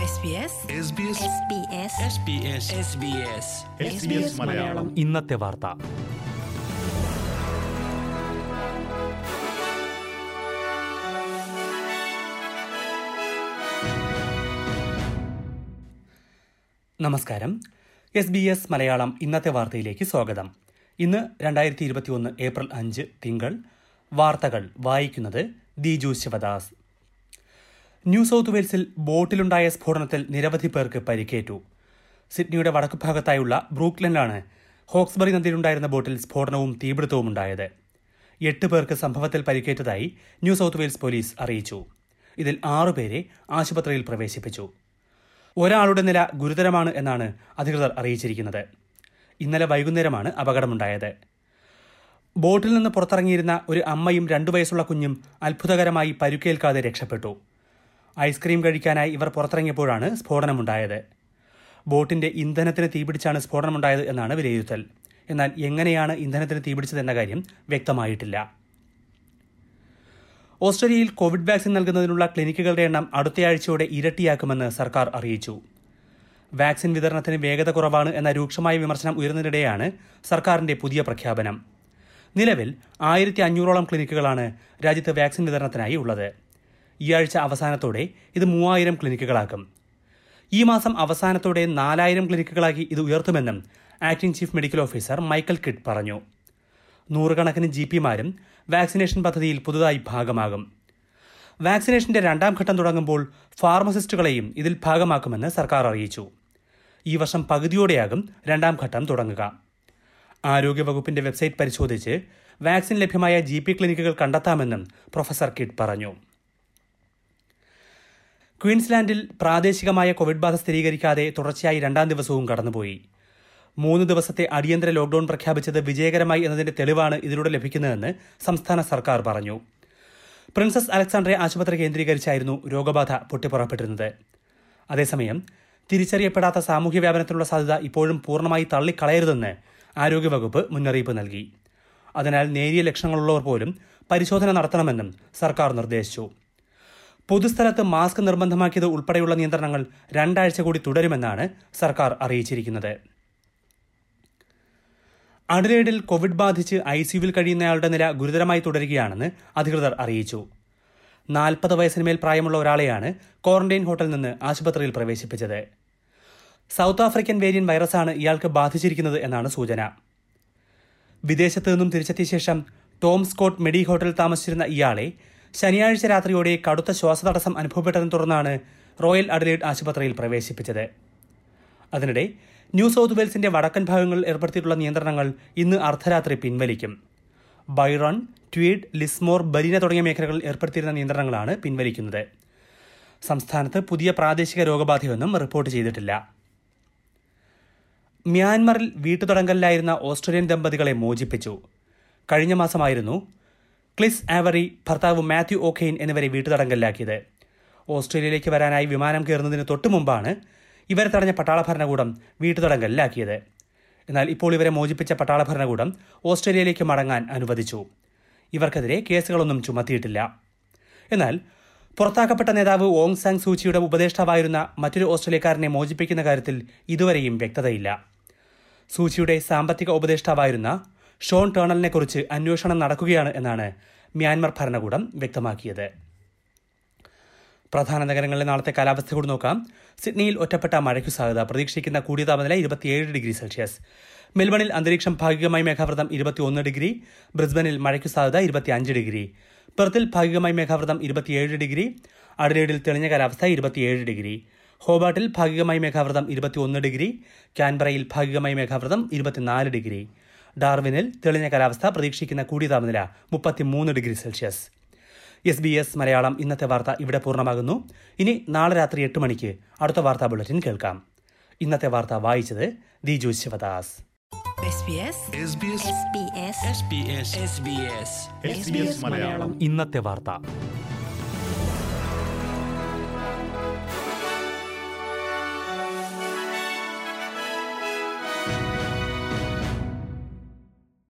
SBS SBS SBS Malayalam ഇന്നത്തെ വാർത്ത നമസ്കാരം എസ് ബി എസ് മലയാളം ഇന്നത്തെ വാർത്തയിലേക്ക് സ്വാഗതം ഇന്ന് രണ്ടായിരത്തി ഇരുപത്തി ഒന്ന് ഏപ്രിൽ അഞ്ച് തിങ്കൾ വാർത്തകൾ വായിക്കുന്നത് ദിജു ശിവദാസ് ന്യൂ സൗത്ത് വെയിൽസിൽ ബോട്ടിലുണ്ടായ സ്ഫോടനത്തിൽ നിരവധി പേർക്ക് പരിക്കേറ്റു സിഡ്നിയുടെ വടക്കുഭാഗത്തായുള്ള ബ്രൂക്ക്ലൻഡിലാണ് ഹോക്സ്ബറി നദിയിലുണ്ടായിരുന്ന ബോട്ടിൽ സ്ഫോടനവും തീപിടുത്തവും ഉണ്ടായത് എട്ട് പേർക്ക് സംഭവത്തിൽ പരിക്കേറ്റതായി ന്യൂ സൗത്ത് വെയിൽസ് പോലീസ് അറിയിച്ചു ഇതിൽ ആറുപേരെ ആശുപത്രിയിൽ പ്രവേശിപ്പിച്ചു ഒരാളുടെ നില ഗുരുതരമാണ് എന്നാണ് അധികൃതർ അറിയിച്ചിരിക്കുന്നത് ഇന്നലെ വൈകുന്നേരമാണ് അപകടമുണ്ടായത് ബോട്ടിൽ നിന്ന് പുറത്തിറങ്ങിയിരുന്ന ഒരു അമ്മയും രണ്ടു വയസ്സുള്ള കുഞ്ഞും അത്ഭുതകരമായി പരുക്കേൽക്കാതെ രക്ഷപ്പെട്ടു ഐസ്ക്രീം കഴിക്കാനായി ഇവർ പുറത്തിറങ്ങിയപ്പോഴാണ് സ്ഫോടനമുണ്ടായത് ബോട്ടിന്റെ ഇന്ധനത്തിന് തീപിടിച്ചാണ് സ്ഫോടനമുണ്ടായത് എന്നാണ് വിലയിരുത്തൽ എന്നാൽ എങ്ങനെയാണ് ഇന്ധനത്തിന് തീപിടിച്ചതെന്ന കാര്യം വ്യക്തമായിട്ടില്ല ഓസ്ട്രേലിയയിൽ കോവിഡ് വാക്സിൻ നൽകുന്നതിനുള്ള ക്ലിനിക്കുകളുടെ എണ്ണം അടുത്തയാഴ്ചയോടെ ഇരട്ടിയാക്കുമെന്ന് സർക്കാർ അറിയിച്ചു വാക്സിൻ വിതരണത്തിന് വേഗത കുറവാണ് എന്ന രൂക്ഷമായ വിമർശനം ഉയർന്നതിനിടെയാണ് സർക്കാരിന്റെ പുതിയ പ്രഖ്യാപനം നിലവിൽ ആയിരത്തി അഞ്ഞൂറോളം ക്ലിനിക്കുകളാണ് രാജ്യത്ത് വാക്സിൻ വിതരണത്തിനായി ഉള്ളത് ഈ ആഴ്ച അവസാനത്തോടെ ഇത് മൂവായിരം ക്ലിനിക്കുകളാക്കും ഈ മാസം അവസാനത്തോടെ നാലായിരം ക്ലിനിക്കുകളാക്കി ഇത് ഉയർത്തുമെന്നും acting chief medical officer Michael Kidd പറഞ്ഞു നൂറുകണക്കിന് ജി പിമാരും വാക്സിനേഷൻ പദ്ധതിയിൽ പുതുതായി ഭാഗമാകും വാക്സിനേഷന്റെ രണ്ടാം ഘട്ടം തുടങ്ങുമ്പോൾ ഫാർമസിസ്റ്റുകളെയും ഇതിൽ ഭാഗമാക്കുമെന്ന് സർക്കാർ അറിയിച്ചു ഈ വർഷം പകുതിയോടെയാകും രണ്ടാം ഘട്ടം തുടങ്ങുക ആരോഗ്യവകുപ്പിന്റെ വെബ്സൈറ്റ് പരിശോധിച്ച് വാക്സിൻ ലഭ്യമായ ജി പി ക്ലിനിക്കുകൾ കണ്ടെത്താമെന്നും പ്രൊഫസർ കിഡ് പറഞ്ഞു ക്വീൻസ്ലാൻഡിൽ പ്രാദേശികമായ കോവിഡ് ബാധ സ്ഥിരീകരിക്കാതെ തുടർച്ചയായി രണ്ടാം ദിവസവും കടന്നുപോയി മൂന്ന് ദിവസത്തെ അടിയന്തര ലോക്ഡൌൺ പ്രഖ്യാപിച്ചത് വിജയകരമായി എന്നതിന്റെ തെളിവാണ് ഇതിലൂടെ ലഭിക്കുന്നതെന്ന് സംസ്ഥാന സർക്കാർ പറഞ്ഞു പ്രിൻസസ് അലക്സാണ്ട്രിയ ആശുപത്രി കേന്ദ്രീകരിച്ചായിരുന്നു രോഗബാധ പൊട്ടിപ്പുറപ്പെട്ടിരുന്നത് അതേസമയം തിരിച്ചറിയപ്പെടാത്ത സാമൂഹ്യ വ്യാപനത്തിനുള്ള സാധ്യത ഇപ്പോഴും പൂർണ്ണമായി തള്ളിക്കളയരുതെന്ന് ആരോഗ്യവകുപ്പ് മുന്നറിയിപ്പ് നൽകി അതിനാൽ നേരിയ ലക്ഷണങ്ങളുള്ളവർ പോലും പരിശോധന നടത്തണമെന്നും സർക്കാർ നിർദ്ദേശിച്ചു പൊതുസ്ഥലത്ത് മാസ്ക് നിർബന്ധമാക്കിയത് ഉൾപ്പെടെയുള്ള നിയന്ത്രണങ്ങൾ രണ്ടാഴ്ച കൂടി തുടരുമെന്നാണ് സർക്കാർ അറിയിച്ചിരിക്കുന്നത് അഡലേഡിൽ കോവിഡ് ബാധിച്ച് ഐ സിയുവിൽ കഴിയുന്നയാളുടെ നില ഗുരുതരമായി തുടരുകയാണെന്ന് അധികൃതർ അറിയിച്ചു നാൽപ്പത് വയസ്സിന് മേൽ പ്രായമുള്ള ഒരാളെയാണ് ക്വാറന്റൈൻ ഹോട്ടലിൽ നിന്ന് ആശുപത്രിയിൽ പ്രവേശിപ്പിച്ചത് സൗത്ത് ആഫ്രിക്കൻ വേരിയൻ വൈറസാണ് ഇയാൾക്ക് ബാധിച്ചിരിക്കുന്നത് എന്നാണ് സൂചന വിദേശത്ത് നിന്നും തിരിച്ചെത്തിയ ശേഷം ടോം സ്കോട്ട് മെഡി ഹോട്ടലിൽ താമസിച്ചിരുന്ന ഇയാളെ ശനിയാഴ്ച രാത്രിയോടെ കടുത്ത ശ്വാസതടസ്സം അനുഭവപ്പെട്ടതിനെ തുടർന്നാണ് റോയൽ അഡലേഡ് ആശുപത്രിയിൽ പ്രവേശിപ്പിച്ചത് അതിനിടെ ന്യൂ സൗത്ത് വെയിൽസിന്റെ വടക്കൻ ഭാഗങ്ങളിൽ ഏർപ്പെടുത്തിയിട്ടുള്ള നിയന്ത്രണങ്ങൾ ഇന്ന് അർദ്ധരാത്രി പിൻവലിക്കും ബൈറൺ ട്വീഡ് ലിസ്മോർ ബലീന തുടങ്ങിയ മേഖലകളിൽ ഏർപ്പെടുത്തിയിരുന്ന നിയന്ത്രണങ്ങളാണ് പിൻവലിക്കുന്നത് സംസ്ഥാനത്ത് പുതിയ പ്രാദേശിക രോഗബാധയൊന്നും റിപ്പോർട്ട് ചെയ്തിട്ടില്ല മ്യാൻമറിൽ വീട്ടുതടങ്കലിലായിരുന്ന ഓസ്ട്രേലിയൻ ദമ്പതികളെ മോചിപ്പിച്ചു കഴിഞ്ഞ മാസമായിരുന്നു ക്ലിസ് ആവറി ഭർത്താവ് മാത്യു ഓഖെയിൻ എന്നിവരെ വീട്ടുതടങ്കലിലാക്കിയത് ഓസ്ട്രേലിയയിലേക്ക് വരാനായി വിമാനം കയറുന്നതിന് തൊട്ടു മുമ്പാണ് ഇവരെ തടഞ്ഞ പട്ടാള ഭരണകൂടം വീട്ടുതടങ്കലിലാക്കിയത് എന്നാൽ ഇപ്പോൾ ഇവരെ മോചിപ്പിച്ച പട്ടാള ഭരണകൂടം ഓസ്ട്രേലിയയിലേക്ക് മടങ്ങാൻ അനുവദിച്ചു ഇവർക്കെതിരെ കേസുകളൊന്നും ചുമത്തിയിട്ടില്ല എന്നാൽ പുറത്താക്കപ്പെട്ട നേതാവ് ഓങ് സാങ് സൂചിയുടെ ഉപദേഷ്ടാവായിരുന്ന മറ്റൊരു ഓസ്ട്രേലിയക്കാരനെ മോചിപ്പിക്കുന്ന കാര്യത്തിൽ ഇതുവരെയും വ്യക്തതയില്ല സൂചിയുടെ സാമ്പത്തിക ഉപദേഷ്ടാവായിരുന്ന ഷോൺ ടേണലിനെക്കുറിച്ച് അന്വേഷണം നടക്കുകയാണ് എന്നാണ് മ്യാൻമർ ഭരണകൂടം വ്യക്തമാക്കിയത് പ്രധാന നഗരങ്ങളിലെ നാളത്തെ കാലാവസ്ഥ കൂടി നോക്കാം സിഡ്നിയിൽ ഒറ്റപ്പെട്ട മഴയ്ക്കു സാധ്യത പ്രതീക്ഷിക്കുന്ന കൂടിയ താപനില ഇരുപത്തിയേഴ് ഡിഗ്രി സെൽഷ്യസ് മെൽബണിൽ അന്തരീക്ഷം ഭാഗികമായി മേഘാവൃതം ഇരുപത്തിയൊന്ന് ഡിഗ്രി ബ്രിസ്ബനിൽ മഴയ്ക്കു സാധ്യത ഇരുപത്തിയഞ്ച് ഡിഗ്രി പെർത്തിൽ ഭാഗികമായി മേഘാവൃതം ഇരുപത്തിയേഴ് ഡിഗ്രി അഡലേഡിൽ തെളിഞ്ഞ കാലാവസ്ഥ ഇരുപത്തിയേഴ് ഡിഗ്രി ഹോബാട്ടിൽ ഭാഗികമായി മേഘാവൃതം ഇരുപത്തിയൊന്ന് ഡിഗ്രി കാൻബറയിൽ ഭാഗികമായി മേഘാവൃതം ഇരുപത്തിനാല് ഡിഗ്രി ഡാർവിനിൽ തെളിഞ്ഞ കാലാവസ്ഥ പ്രതീക്ഷിക്കുന്ന കൂടിയ താപനില മുപ്പത്തിമൂന്ന് degree celsius S B S Malayalam ഇന്നത്തെ വാർത്ത ഇവിടെ പൂർണ്ണമാകുന്നു ഇനി നാളെ രാത്രി എട്ട് മണിക്ക് അടുത്ത വാർത്താ ബുള്ളറ്റിൻ കേൾക്കാം ഇന്നത്തെ വാർത്ത വായിച്ചത് Diju Sivadas SBS SBS SBS Malayalam ഇന്നത്തെ വാർത്ത